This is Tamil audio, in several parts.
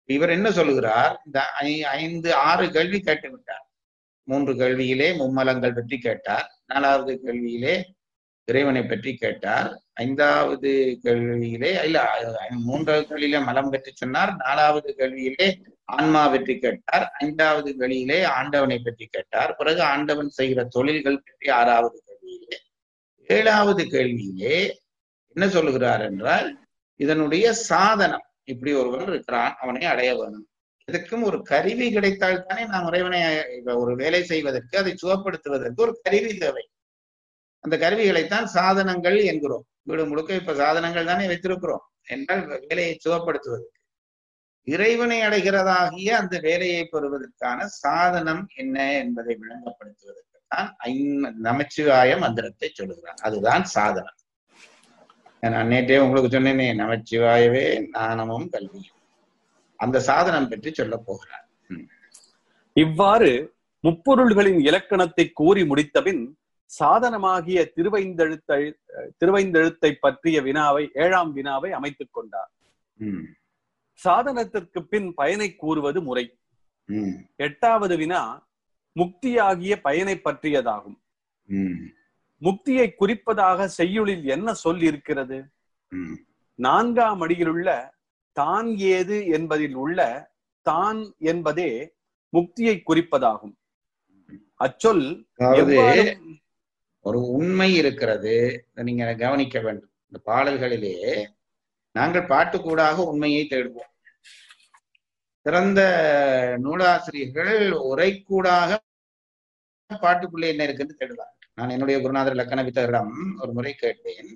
இவர் என்ன சொல்லுகிறார் இந்த ஐ- ஐந்து ஆறு கேள்வி கேட்டு விட்டார் மூன்று கேள்வியிலே மும்மலங்கள் பற்றி கேட்டார் நாலாவது கேள்வியிலே இறைவனை பற்றி கேட்டார் ஐந்தாவது கேள்வியிலே இல்ல ஐ- மூன்றாவது கேள்வியிலே மலம் பற்றி சொன்னார் நாலாவது கேள்வியிலே ஆன்மா பற்றி கேட்டார் ஐந்தாவது கேள்வியிலே ஆண்டவனை பற்றி கேட்டார் பிறகு ஆண்டவன் செய்கிற தொழில்கள் பற்றி ஆறாவது கேள்வியிலே ஏழாவது கேள்வியிலே என்ன சொல்லுகிறார் என்றால் இதனுடைய சாதனம் இப்படி ஒருவன் இருக்கிறான் அவனை அடைய வேணும் இதற்கும் ஒரு கருவி கிடைத்தால் தானே நாம் இறைவனை இப்ப ஒரு வேலை செய்வதற்கு அதை சுகப்படுத்துவதற்கு ஒரு கருவி தேவை அந்த கருவிகளைத்தான் சாதனங்கள் என்கிறோம் வீடு முழுக்க இப்ப சாதனங்கள் தானே வைத்திருக்கிறோம் என்றால் வேலையை சுகப்படுத்துவதற்கு இறைவனை அடைகிறதாகிய அந்த வேலையை பெறுவதற்கான சாதனம் என்ன என்பதை விளங்கப்படுத்துவதற்கு தான் ஐம் நமச்சிவாய மந்திரத்தை சொல்லுகிறான் அதுதான் சாதனம் நான் நேற்றே உங்களுக்கு சொன்னேனே நமச்சிவாயவே ஞானமும் கல்வியும் அந்த சாதனம் பற்றி சொல்ல போகிறார் இவ்வாறு முப்பொருள்களின் இலக்கணத்தை கூறி முடித்தபின் சாதனமாகிய திருவைந்தெழுத்தை திருவைந்தெழுத்தை பற்றிய வினாவை ஏழாம் வினாவை அமைத்துக் கொண்டார் ம், சாதனத்திற்கு பின் பயனை கூறுவது முறை ம், எட்டாவது வினா முக்தியாகிய பயனை பற்றியதாகும் ம், முக்தியை குறிப்பதாக செய்யுளில் என்ன சொல் இருக்கிறது ம். நான்காம் அடியிலுள்ள தான் ஏது என்பதில் உள்ள தான் என்பதே முக்தியை குறிப்பதாகும் அச்சொல் அதாவது எவ்வாறு ஒரு உண்மை இருக்கிறது இதை நீங்க கவனிக்க வேண்டும் இந்த பாடல்களிலே நாங்கள் பாட்டுக்கூடாக உண்மையை தேடுவோம் சிறந்த நூலாசிரியர்கள் உரைக்கூடாக பாட்டுக்குள்ளே என்ன இருக்குன்னு தேடுவார் நான் என்னுடைய குருநாதர் லக்கண வித்தகரிடம் ஒரு முறை கேட்டேன்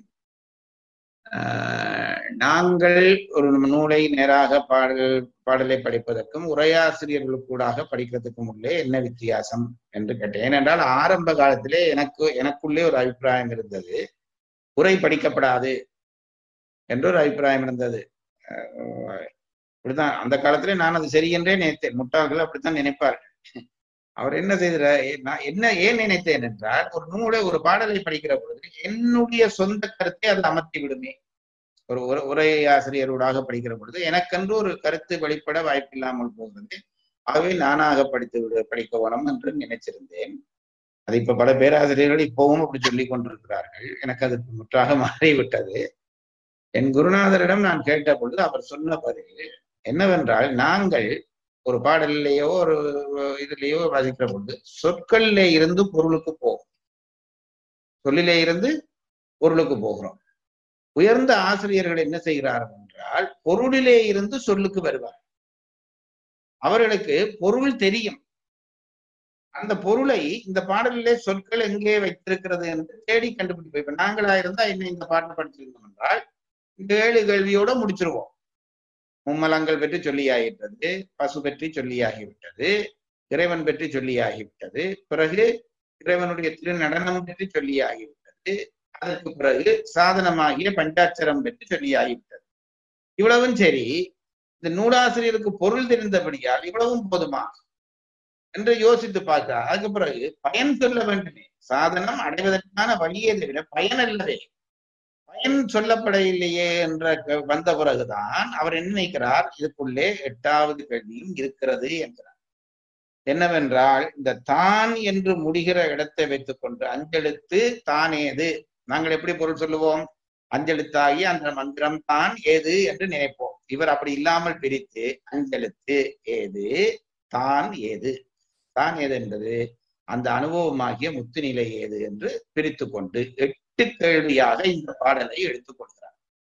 ஆஹ், நாங்கள் ஒரு நூலை நேராக பாடல் பாடலை படிப்பதற்கும் உரையாசிரியர்களுக்கூடாக படிக்கிறதுக்கும் உள்ளே என்ன வித்தியாசம் என்று கேட்டேன் ஏனென்றால் ஆரம்ப காலத்திலே எனக்கு எனக்குள்ளே ஒரு அபிப்பிராயம் இருந்தது உரை படிக்கப்படாது என்ற ஒரு அபிப்பிராயம் இருந்தது அஹ் இப்படித்தான் அந்த காலத்திலே நான் அது சரி என்றே நினைத்தேன் முட்டாள்கள் அப்படித்தான் நினைப்பார்கள் அவர் என்ன செய்தார் நான் என்ன ஏன் நினைத்தேன் என்றால் ஒரு நூலை ஒரு பாடலை படிக்கிற பொழுது என்னுடைய சொந்த கருத்தை அது அமர்த்தி விடுமே ஒரு உர- உரை ஆசிரியரோடாக படிக்கிற பொழுது எனக்கென்று ஒரு கருத்து வெளிப்பட வாய்ப்பில்லாமல் போகிறது ஆகவே நானாக படித்து விட படிக்க வேணும் என்று நினைச்சிருந்தேன் அது இப்ப பல பேராசிரியர்கள் இப்பவும் அப்படி சொல்லிக் கொண்டிருக்கிறார்கள் எனக்கு அது முற்றாக மாறிவிட்டது என் குருநாதரிடம் நான் கேட்ட பொழுது அவர் சொன்ன பதில் என்னவென்றால் நாங்கள் ஒரு பாடலிலேயோ ஒரு இதுலேயோ வாசிக்கிற பொழுது சொற்களிலே இருந்து பொருளுக்கு போகும் சொல்லிலே இருந்து பொருளுக்கு போகிறோம் உயர்ந்த ஆசிரியர்கள் என்ன செய்கிறார்கள் என்றால் பொருளிலே இருந்து சொல்லுக்கு வருவார் அவர்களுக்கு பொருள் தெரியும் அந்த பொருளை இந்த பாடலிலே சொற்கள் எங்கே வைத்திருக்கிறது என்று தேடி கண்டுபிடிப்போம் இப்ப நாங்களா இருந்தா என்ன இந்த பாட்டு படிச்சிருந்தோம் என்றால் இந்த ஏழு கேள்வியோட முடிச்சிருவோம் மும்மலங்கள் பற்றி சொல்லியாகிவிட்டது பசு பற்றி சொல்லியாகிவிட்டது இறைவன் பற்றி சொல்லியாகிவிட்டது பிறகு இறைவனுடைய திரு நடனம் பற்றி சொல்லியாகிவிட்டது அதற்கு பிறகு சாதனமாகிய பஞ்சாட்சரம் பற்றி சொல்லியாகிவிட்டது இவ்வளவும் சரி இந்த நூலாசிரியருக்கு பொருள் தெரிந்தபடியால் இவ்வளவும் போதுமா என்று யோசித்து பார்த்தா அதுக்கு பிறகு பயன் சொல்ல வேண்டுமே சாதனம் அடைவதற்கான வழியே தவிர பயன் அல்லவே பயன் சொல்லப்படவில்லையே என்ற க- வந்த பிறகுதான் அவர் என்ன நினைக்கிறார் இதுக்குள்ளே எட்டாவது கேள்வியும் இருக்கிறது என்கிறார் என்னவென்றால் இந்த தான் என்று முடிகிற இடத்தை வைத்துக்கொண்டு அஞ்செழுத்து தானேது நாங்கள் எப்படி பொருள் சொல்லுவோம் அஞ்செழுத்தாகி அந்த மந்திரம் தான் ஏது என்று நினைப்போம் இவர் அப்படி இல்லாமல் பிரித்து அஞ்செழுத்து ஏது தான் ஏது தான் ஏது என்பது அந்த அனுபவமாகிய முத்து நிலை ஏது என்று பிரித்து கொண்டு எட்டு கேள்வியாக இந்த பாடலை எடுத்துக் கொள்கிறார்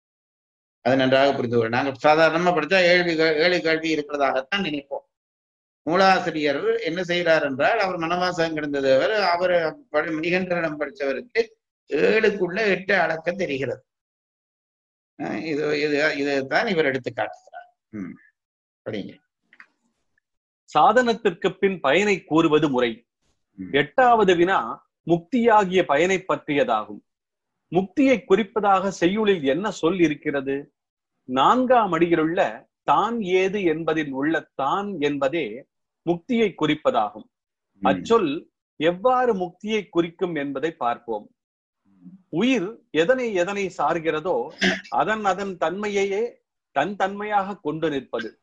அது நன்றாக புரிந்து கொள்ள நாங்கள் சாதாரணமா படித்தா ஏழு கே- ஏழு கேள்வி இருக்கிறதாகத்தான் நினைப்போம் நூலாசிரியர் என்ன செய்கிறார் என்றால் அவர் மனவாசகம் கிடந்தவர் அவர் படி- மணிகண்டனிடம் படித்தவருக்கு ஏழுக்குள்ள எட்டு அளக்க தெரிகிறது அஹ் இது இது இதுதான் இவர் எடுத்து காட்டுகிறார் ம் படிங்க சாதனத்திற்கு பின் பயனை கூறுவது முறை ம். எட்டாவது வினா முக்தியாகிய பயனை பற்றியதாகும் முக்தியை குறிப்பதாக செய்யுளில் என்ன சொல் இருக்கிறது நான்காம் அடியிலுள்ள தான் ஏது என்பதில் உள்ள தான் என்பதே முக்தியை குறிப்பதாகும் ம். அச்சொல் எவ்வாறு முக்தியை குறிக்கும் என்பதை பார்ப்போம் உயிர் எதனை எதனை சார்கிறதோ அதன் அதன் தன்மையையே தன் தன்மையாக கொண்டு நிற்பது